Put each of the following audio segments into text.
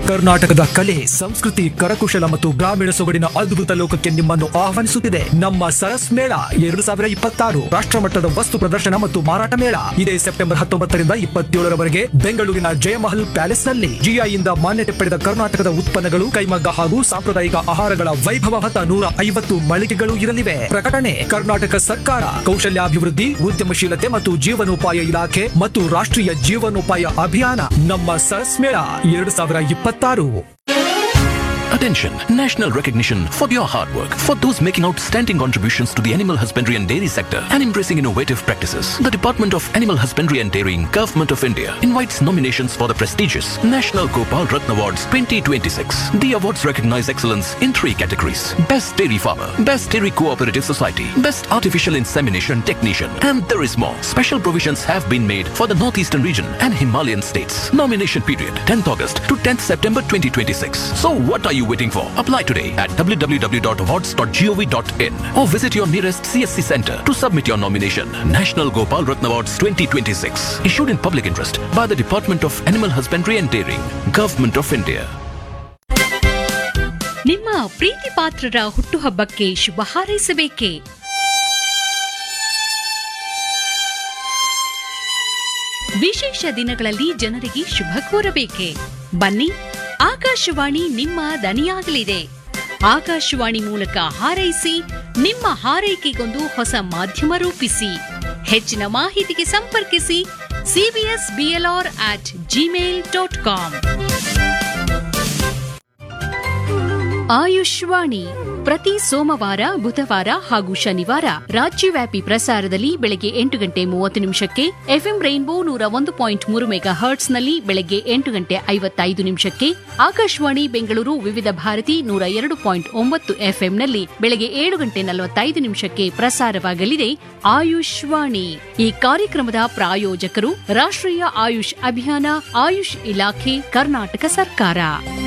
ಕರ್ನಾಟಕದ ಕಲೆ ಸಂಸ್ಕೃತಿ ಕರಕುಶಲ ಮತ್ತು ಗ್ರಾಮೀಣ ಸೊಗಡಿನ ಅದ್ಭುತ ಲೋಕಕ್ಕೆ ನಿಮ್ಮನ್ನು ಆಹ್ವಾನಿಸುತ್ತಿದೆ ನಮ್ಮ ಸರಸ್ ಮೇಳ ಎರಡು ಸಾವಿರ ಇಪ್ಪತ್ತಾರು ರಾಷ್ಟ್ರಮಟ್ಟದ ವಸ್ತು ಪ್ರದರ್ಶನ ಮತ್ತು ಮಾರಾಟ ಮೇಳ ಇದೇ ಸೆಪ್ಟೆಂಬರ್ ಹತ್ತೊಂಬತ್ತರಿಂದ ಇಪ್ಪತ್ತೇಳರವರೆಗೆ ಬೆಂಗಳೂರಿನ ಜಯಮಹಲ್ ಪ್ಯಾಲೇಸ್ ನಲ್ಲಿ ಜಿಐಯಿಂದ ಮಾನ್ಯತೆ ಪಡೆದ ಕರ್ನಾಟಕದ ಉತ್ಪನ್ನಗಳು ಕೈಮಗ್ಗ ಹಾಗೂ ಸಾಂಪ್ರದಾಯಿಕ ಆಹಾರಗಳ ವೈಭವ ಹೊತ್ತ ನೂರ ಐವತ್ತು ಮಳಿಗೆಗಳು ಇರಲಿವೆ ಪ್ರಕಟಣೆ ಕರ್ನಾಟಕ ಸರ್ಕಾರ ಕೌಶಲ್ಯಾಭಿವೃದ್ಧಿ ಉದ್ಯಮಶೀಲತೆ ಮತ್ತು ಜೀವನೋಪಾಯ ಇಲಾಖೆ ಮತ್ತು ರಾಷ್ಟ್ರೀಯ ಜೀವನೋಪಾಯ ಅಭಿಯಾನ ನಮ್ಮ ಸರಸ್ ಮೇಳ ಎರಡು ಸಾವಿರ ಇಪ್ಪತ್ತಾರು Attention! National recognition for your hard work. For those making outstanding contributions to the animal husbandry and dairy sector and embracing innovative practices, the Department of Animal Husbandry and Dairying, Government of India invites nominations for the prestigious National Gopal Ratna Awards 2026. The awards recognize excellence in three categories. Best Dairy Farmer, Best Dairy Cooperative Society, Best Artificial Insemination Technician, and there is more. Special provisions have been made for the Northeastern region and Himalayan states. Nomination period 10th August to 10th September 2026. So what are you waiting for? Apply today at www.awards.gov.in or visit your nearest CSC center to submit your nomination. National Gopal Ratna Awards 2026. Issued in public interest by the Department of Animal Husbandry and Dairying, Government of India. ನಿಮ್ಮ ಪ್ರೀತಿ ಪಾತ್ರರ ಹುಟ್ಟುಹಬ್ಬಕ್ಕೆ ಶುಭ ಹಾರೈಸಬೇಕೇ ವಿಶೇಷ ದಿನಗಳಲ್ಲಿ ಜನರಿಗೆ ಶುಭ ಕೋರಬೇಕೆ ಬನ್ನಿ ಆಕಾಶವಾಣಿ ನಿಮ್ಮ ದನಿಯಾಗಲಿದೆ ಆಕಾಶವಾಣಿ ಮೂಲಕ ಹಾರೈಸಿ ನಿಮ್ಮ ಹಾರೈಕೆಗೊಂದು ಹೊಸ ಮಾಧ್ಯಮ ರೂಪಿಸಿ ಹೆಚ್ಚಿನ ಮಾಹಿತಿಗೆ ಸಂಪರ್ಕಿಸಿ CBS BLR at Gmail dot com ಆಯುಷ್ವಾಣಿ ಪ್ರತಿ ಸೋಮವಾರ ಬುಧವಾರ ಹಾಗೂ ಶನಿವಾರ ರಾಜ್ಯವ್ಯಾಪಿ ಪ್ರಸಾರದಲ್ಲಿ ಬೆಳಗ್ಗೆ ಎಂಟು ಗಂಟೆ ಮೂವತ್ತು ನಿಮಿಷಕ್ಕೆ ಎಫ್ಎಂ ರೈನ್ಬೋ ನೂರ ಒಂದು ಪಾಯಿಂಟ್ ಮೂರು ಮೆಗಾ ಹರ್ಟ್ಸ್ನಲ್ಲಿ ಬೆಳಗ್ಗೆ ಎಂಟು ಗಂಟೆ ಐವತ್ತೈದು ನಿಮಿಷಕ್ಕೆ ಆಕಾಶವಾಣಿ ಬೆಂಗಳೂರು ವಿವಿಧ ಭಾರತಿ ನೂರ ಎರಡು ಪಾಯಿಂಟ್ ಒಂಬತ್ತು ಎಫ್ಎಂನಲ್ಲಿ ಬೆಳಗ್ಗೆ ಏಳು ಗಂಟೆ ನಲವತ್ತೈದು ನಿಮಿಷಕ್ಕೆ ಪ್ರಸಾರವಾಗಲಿದೆ ಆಯುಷ್ವಾಣಿ ಈ ಕಾರ್ಯಕ್ರಮದ ಪ್ರಾಯೋಜಕರು ರಾಷ್ಟ್ರೀಯ ಆಯುಷ್ ಅಭಿಯಾನ ಆಯುಷ್ ಇಲಾಖೆ ಕರ್ನಾಟಕ ಸರ್ಕಾರ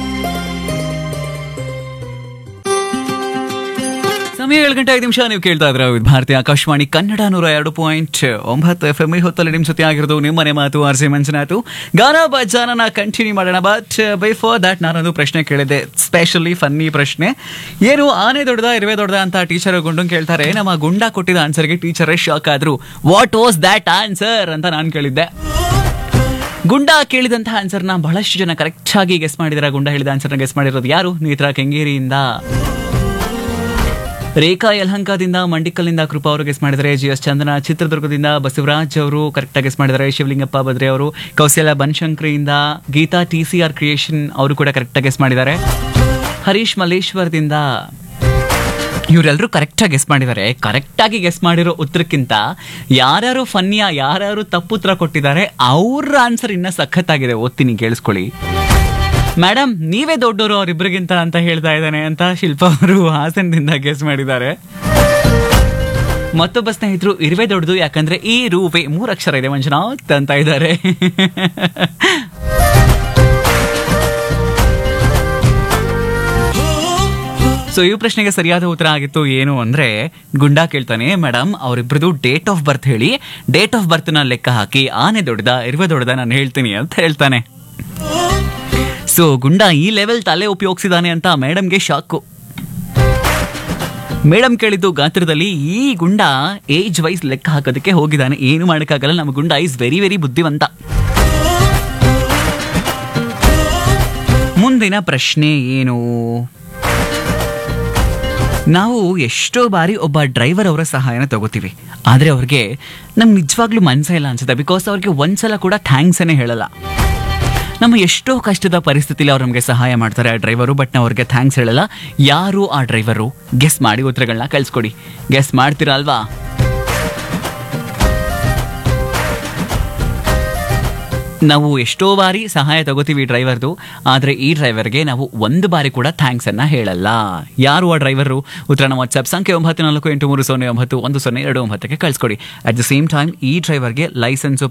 ಸಮಯ ಏಳು ಗಂಟೆ ಐದು ನಿಮಿಷ ನೀವು ಕೇಳ್ತಾ ಇದ್ರ ಭಾರತೀಯ ಆಕಾಶವಾಣಿ ಕನ್ನಡ ನೂರ ಎರಡು ಪಾಯಿಂಟ್ ಒಂಬತ್ತು ಎಫ್ ಎಂ ಹೊತ್ತಲ್ಲಿ ನಿಮ್ಮ ಜೊತೆ ಆಗಿರೋದು ನಿಮ್ಮನೆ ಮಾತು ಆರ್ ಸಿ ಮಂಜುನಾಥು ಗಾನ ಬಜಾನನ ಕಂಟಿನ್ಯೂ ಮಾಡೋಣ ಬಟ್ ಬಿಫೋರ್ ದಟ್ ನಾನೊಂದು ಪ್ರಶ್ನೆ ಕೇಳಿದ್ದೆ ಸ್ಪೆಷಲಿ ಫನ್ನಿ ಪ್ರಶ್ನೆ ಏನು ಆನೆ ದೊಡ್ಡದ ಇರುವೆ ದೊಡ್ಡದ ಅಂತ ಟೀಚರ್ ಗುಂಡು ಕೇಳ್ತಾರೆ ನಮ್ಮ ಗುಂಡ ಕೊಟ್ಟಿದ ಆನ್ಸರ್ಗೆ ಟೀಚರೇ ಶಾಕ್ ಆದ್ರು ವಾಟ್ ವಾಸ್ ದ್ಯಾಟ್ ಆನ್ಸರ್ ಅಂತ ನಾನು ಕೇಳಿದ್ದೆ ಗುಂಡ ಕೇಳಿದಂತಹ ಆನ್ಸರ್ನ ಬಹಳಷ್ಟು ಜನ ಕರೆಕ್ಟ್ ಆಗಿ ಗೆಸ್ ಮಾಡಿದಾರೆ ಗುಂಡ ಹೇಳಿದ ಆನ್ಸರ್ನ ಗೆಸ್ ಮಾಡಿರೋದು ಯಾರು ನೇತ್ರ ಕೆಂಗೇರಿಯಿಂದ ರೇಖಾ ಯಲಹಂಕದಿಂದ ಮಂಡಿಕಲ್ನಿಂದ ಕೃಪಾ ಅವರು ಗೆಸ್ ಮಾಡಿದ್ದಾರೆ ಜಿ ಎಸ್ ಚಂದನ ಚಿತ್ರದುರ್ಗದಿಂದ ಬಸವರಾಜ್ ಅವರು ಕರೆಕ್ಟಾಗಿ ಗೆಸ್ ಮಾಡಿದ್ದಾರೆ ಶಿವಲಿಂಗಪ್ಪ ಬದ್ರೆ ಅವರು ಕೌಶಲ್ಯ ಬನಶಂಕರಿಯಿಂದ Geetha T C R creation ಅವರು ಕೂಡ ಕರೆಕ್ಟಾಗಿ ಗೆಸ್ ಮಾಡಿದ್ದಾರೆ ಹರೀಶ್ ಮಲ್ಲೇಶ್ವರದಿಂದ ಇವರೆಲ್ಲರೂ ಕರೆಕ್ಟಾಗಿ ಗೆಸ್ ಮಾಡಿದ್ದಾರೆ ಕರೆಕ್ಟಾಗಿ ಗೆಸ್ ಮಾಡಿರೋ ಉತ್ತರಕ್ಕಿಂತ ಯಾರ್ಯಾರು ಫನ್ನಿಯ ಯಾರ್ಯಾರು ತಪ್ಪು ಉತ್ತರ ಕೊಟ್ಟಿದ್ದಾರೆ ಅವ್ರ ಆನ್ಸರ್ ಇನ್ನ ಸಖತ್ತಾಗಿದೆ ಓದ್ತೀನಿ ಕೇಳಿಸ್ಕೊಳ್ಳಿ ಮೇಡಮ್ ನೀವೇ ದೊಡ್ಡವರು ಅವರಿಬ್ಬರಿಗಿಂತ ಅಂತ ಹೇಳ್ತಾ ಇದ್ದಾನೆ ಅಂತ ಶಿಲ್ಪಾ ಅವರು ಹಾಸನದಿಂದ ಗೆಸ್ ಮಾಡಿದ್ದಾರೆ ಮತ್ತೊಬ್ಬ ಸ್ನೇಹಿತರು ಇರುವೆ ದೊಡ್ಡದು ಯಾಕಂದ್ರೆ ಈ ರೂವೆ ಮೂರು ಅಕ್ಷರ ಇದೆ ಮಂಜುನಾಥ್ ಅಂತ ಇದ್ದಾರೆ ಸೊ ಈ ಪ್ರಶ್ನೆಗೆ ಸರಿಯಾದ ಉತ್ತರ ಆಗಿತ್ತು ಏನು ಅಂದ್ರೆ ಗುಂಡಾ ಕೇಳ್ತಾನೆ ಮೇಡಮ್ ಅವರಿಬ್ರದ್ದು ಡೇಟ್ ಆಫ್ ಬರ್ತ್ ಹೇಳಿ ಡೇಟ್ ಆಫ್ ಬರ್ತ್ ನ ಲೆಕ್ಕ ಹಾಕಿ ಆನೆ ದೊಡ್ಡದ ಇರುವೆ ದೊಡ್ಡದ ನಾನು ಹೇಳ್ತೀನಿ ಅಂತ ಹೇಳ್ತಾನೆ ಸೊ ಗುಂಡ ಈ ಲೆವೆಲ್ ತಲೆ ಉಪಯೋಗಿಸಿದಾನೆ ಅಂತ ಮೇಡಮ್ಗೆ ಶಾಕು ಮೇಡಮ್ ಕೇಳಿದ್ದು ಗಾತ್ರದಲ್ಲಿ ಈ ಗುಂಡ ಏಜ್ ವೈಸ್ ಲೆಕ್ಕ ಹಾಕೋದಕ್ಕೆ ಹೋಗಿದ್ದಾನೆ ಏನು ಮಾಡೋಕ್ಕಾಗಲ್ಲ ನಮ್ಮ ಗುಂಡ ಈಸ್ ವೆರಿ ವೆರಿ ಬುದ್ಧಿವಂತ ಮುಂದಿನ ಪ್ರಶ್ನೆ ಏನು ನಾವು ಎಷ್ಟೋ ಬಾರಿ ಒಬ್ಬ ಡ್ರೈವರ್ ಅವರ ಸಹಾಯನ ತಗೋತೀವಿ ಆದರೆ ಅವ್ರಿಗೆ ನಮ್ಗೆ ನಿಜವಾಗ್ಲೂ ಮನಸ್ಸೇ ಇಲ್ಲ ಅನ್ಸುತ್ತೆ ಬಿಕಾಸ್ ಅವ್ರಿಗೆ ಒಂದ್ಸಲ ಕೂಡ ಥ್ಯಾಂಕ್ಸನ್ನೇ ಹೇಳಲ್ಲ ನಮ್ಮ ಎಷ್ಟೋ ಕಷ್ಟದ ಪರಿಸ್ಥಿತಿಲಿ ಅವ್ರು ನಮಗೆ ಸಹಾಯ ಮಾಡ್ತಾರೆ ಆ ಡ್ರೈವರು ಬಟ್ ನಾವು ಅವ್ರಿಗೆ ಥ್ಯಾಂಕ್ಸ್ ಹೇಳಲ್ಲ ಯಾರು ಆ ಡ್ರೈವರು ಗೆಸ್ ಮಾಡಿ ಉತ್ತರಗಳನ್ನ ಕಳಿಸ್ಕೊಡಿ ಗೆಸ್ ಮಾಡ್ತೀರಾ ಅಲ್ವಾ ನಾವು ಎಷ್ಟೋ ಬಾರಿ ಸಹಾಯ ತಗೋತೀವಿ ಡ್ರೈವರ್ದು ಆದರೆ ಈ ಡ್ರೈವರ್ಗೆ ನಾವು ಒಂದು ಬಾರಿ ಕೂಡ ಥ್ಯಾಂಕ್ಸ್ ಅನ್ನ ಹೇಳಲ್ಲ ಯಾರು ಆ ಡ್ರೈವರು ಉತ್ತರನ ವಾಟ್ಸ್ಆಪ್ ಸಂಖ್ಯೆ ಒಂಬತ್ತು ನಾಲ್ಕು ಎಂಟು ಮೂರು ಸೊನ್ನೆ ಒಂಬತ್ತು ಒಂದು ಸೊನ್ನೆ ಎರಡು ಒಂಬತ್ತಕ್ಕೆ ಕಳಿಸ್ಕೊಡಿ ಅಟ್ ದ ಸೇಮ್ ಟೈಮ್ ಈ ಡ್ರೈವರ್ಗೆ ಲೈಸೆನ್ಸು